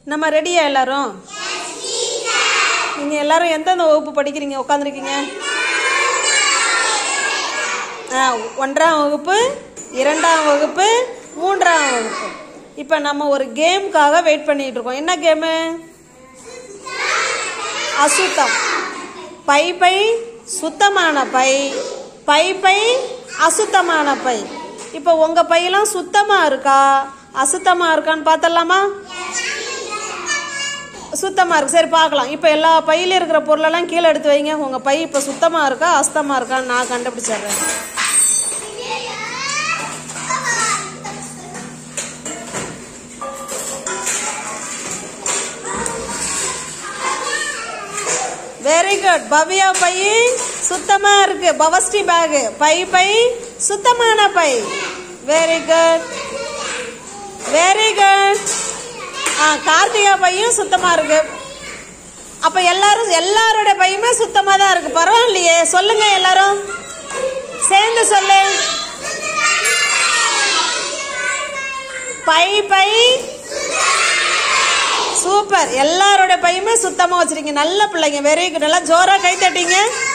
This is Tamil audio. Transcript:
நம்ம ரெடியா எல்லாரும் நீங்க எல்லாரும் எந்தெந்த வகுப்பு படிக்கிறீங்க உட்காந்துருக்கீங்க ஆ ஒன்றாம் வகுப்பு இரண்டாம் வகுப்பு மூன்றாம் வகுப்பு இப்போ நம்ம ஒரு கேமுக்காக வெயிட் பண்ணிட்டு இருக்கோம் என்ன கேமு அசுத்தம் பை பை சுத்தமான பை பை பை அசுத்தமான பை இப்போ உங்கள் பையெல்லாம் சுத்தமாக இருக்கா அசுத்தமாக இருக்கான்னு பார்த்தலாமா சுத்தமாக இருக்கு சரி பார்க்கலாம் இப்போ எல்லா பையில இருக்கிற பொருளெல்லாம் கீழே எடுத்து வைங்க உங்கள் பை இப்போ சுத்தமாக இருக்கா அசுத்தமாக இருக்கான்னு நான் கண்டுபிடிச்சிடுறேன் வெரி குட் பவ்யா பை சுத்தமா இருக்கு பவஸ்டி பேக் பை பை சுத்தமான பை வெரி குட் வெரி குட் ஆ கார்த்திகா பையும் சுத்தமா இருக்கு அப்ப எல்லாரும் எல்லாரோட பையுமே சுத்தமா தான் இருக்கு பரவாயில்லையே சொல்லுங்க எல்லாரும் சேர்ந்து சொல்லு பை பை சூப்பர் எல்லாரோட பையுமே சுத்தமா வச்சிருக்கீங்க நல்ல பிள்ளைங்க வெரி குட் நல்லா ஜோரா கை தட்டிங்க